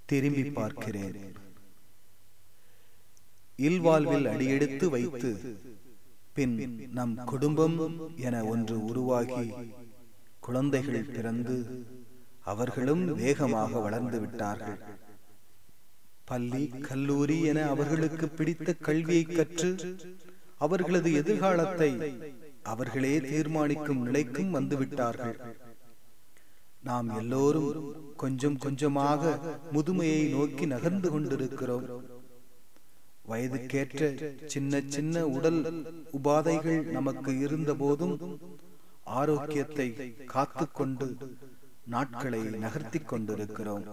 திரும்பி பார்க்கிறேன் இல்வாழ்வில் அடியெடுத்து வைத்து பின் நம் குடும்பம் என ஒன்று உருவாகி குழந்தைகள் பிறந்து அவர்களும் வேகமாக வளர்ந்து விட்டார்கள் பள்ளி கல்லூரி என அவர்களுக்கு பிடித்த கல்வியை கற்று அவர்களது எதிர்காலத்தை அவர்களே தீர்மானிக்கும் நிலைக்கும் வந்துவிட்டார்கள் நாம் எல்லோரும் கொஞ்சம் கொஞ்சமாக முதுமையை நோக்கி நகர்ந்து கொண்டிருக்கிறோம் வயதுக்கேற்ற சின்ன சின்ன உடல் உபாதைகள் நமக்கு இருந்த போதும் ஆரோக்கியத்தை காத்துக்கொண்டு நாட்களை நகர்த்தி கொண்டிருக்கிறோம்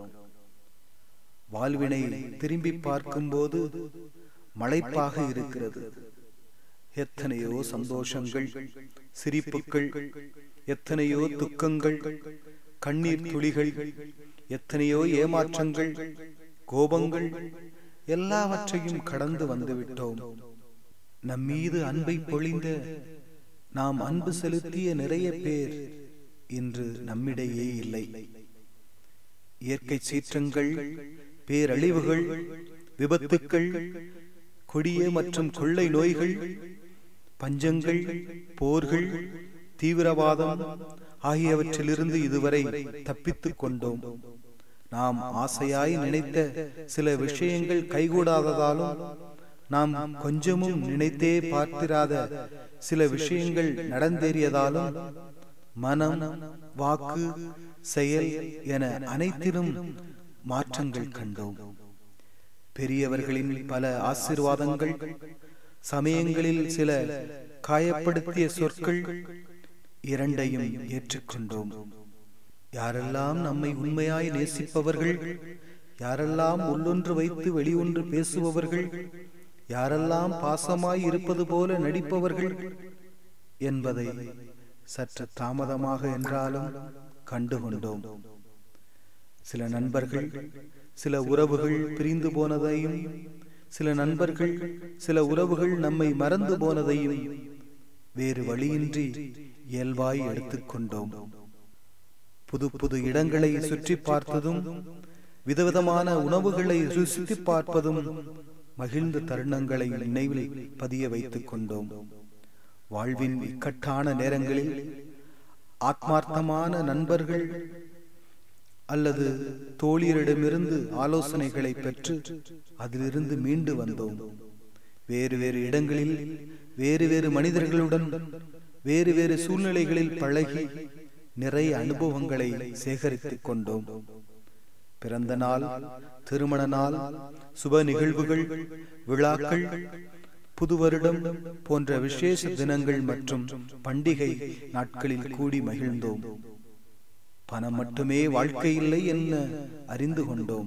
வாழ்வினை திரும்பி பார்க்கும்போது மலைப்பாக இருக்கிறது எத்தனையோ சந்தோஷங்கள் சிரிப்புகள் எத்தனையோ துக்கங்கள் கண்ணீர் துளிகள் எத்தனையோ ஏமாற்றங்கள் கோபங்கள் எல்லாவற்றையும் கடந்து வந்துவிட்டோம் நம்மீது அன்பை பொழிந்த நாம் அன்பு செலுத்திய நிறைய பேர் இன்று நம்மிடையே இல்லை இயற்கை சீற்றங்கள் பேரழிவுகள் விபத்துக்கள் கொடிய மற்றும் கொள்ளை நோய்கள் பஞ்சங்கள் போர்கள் தீவிரவாதம் ஆகியவற்றிலிருந்து இதுவரை தப்பித்துக் கொண்டோம் நாம் ஆசையாய் நினைத்த சில விஷயங்கள் கைகூடாததாலும் நாம் கொஞ்சமும் நினைத்தே பார்த்திராத சில விஷயங்கள் நடந்தேறியதாலும் மனம் வாக்கு செயல் என அனைத்திலும் மாற்றங்கள் கண்டோம் பெரியவர்களின் பல ஆசிர்வாதங்கள் சமயங்களில் சில காயப்படுத்திய சொற்கள் இரண்டையும் ஏற்றுக்கொண்டோம் யாரெல்லாம் நம்மை உண்மையாய் நேசிப்பவர்கள் யாரெல்லாம் உள்ளொன்று வைத்து வெளியொன்று பேசுபவர்கள் யாரெல்லாம் பாசமாய் இருப்பது போல நடிப்பவர்கள் என்பதை சற்று தாமதமாக என்றாலும் கண்டுகொண்டோம் சில நண்பர்கள் சில உறவுகள் பிரிந்து போனதையும் சில நண்பர்கள் சில உறவுகள் நம்மை மறந்து போனதையும் வேறு வழியின்றி இயல்பாய் எடுத்துக்கொண்டோம் புது புது இடங்களை சுற்றி பார்த்ததும் விதவிதமான உணவுகளை ருசித்து பார்ப்பதும் மகிழ்ந்த தருணங்களை நினைவில் பதிய வைத்துக் கொண்டோம் வாழ்வின் இக்கட்டான நேரங்களில் ஆத்மார்த்தமான நண்பர்கள் அல்லது தோழியரிடமிருந்து ஆலோசனைகளை பெற்று அதிலிருந்து மீண்டு வந்தோம் வேறு வேறு இடங்களில் வேறு வேறு மனிதர்களுடன் வேறு வேறு சூழ்நிலைகளில் பழகி நிறைய அனுபவங்களை சேகரித்துக் கொண்டோம் பிறந்த நாள் திருமண நாள் சுப நிகழ்வுகள் விழாக்கள் புது வருடம் போன்ற விசேஷ தினங்கள் மற்றும் பண்டிகை நாட்களில் கூடி மகிழ்ந்தோம் பணம் மட்டுமே வாழ்க்கை இல்லை என்ன அறிந்து கொண்டோம்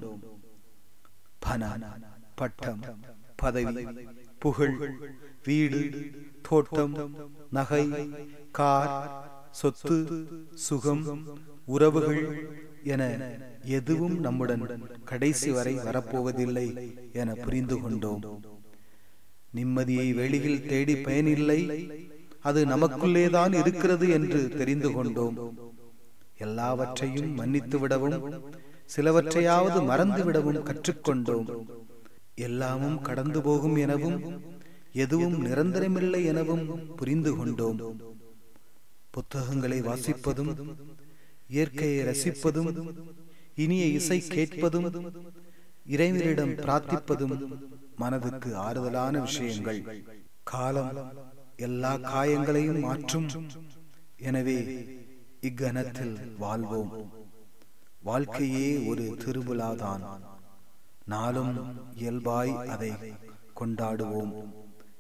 பணம் பட்டம் பதவி புகழ் வீடு தோட்டம் நகை கார் சொத்து சுகம் உறவுகள் என எதுவும் நம்முடன் கடைசி வரை வரப்போவதில்லை என புரிந்து கொண்டோம் நிம்மதியை வெளியில் தேடி பயனில்லை அது நமக்குள்ளேதான் இருக்கிறது என்று தெரிந்து கொண்டோம் எல்லாவற்றையும் மன்னித்து விடவும் சிலவற்றையாவது மறந்து விடவும் கற்றுக்கொண்டோம் எல்லாமும் கடந்து போகும் எனவும் எதுவும் நிரந்தரமில்லை எனவும் புரிந்து கொண்டோம் புத்தகங்களை வாசிப்பதும் இயற்கையை ரசிப்பதும் இனிய இசை கேட்பதும் இறைவனிடம் பிரார்த்திப்பதும் மனதுக்கு ஆறுதலான விஷயங்கள் காலம் எல்லா காயங்களையும் மாற்றும் எனவே இக்கணத்தில் வாழ்வோம் வாழ்க்கையே ஒரு திருவிழாதான் நாளும் இயல்பாய் அதை கொண்டாடுவோம்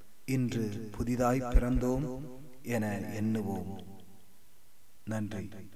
இன்று புதிதாய் பிறந்தோம் என எண்ணுவோம் நன்றி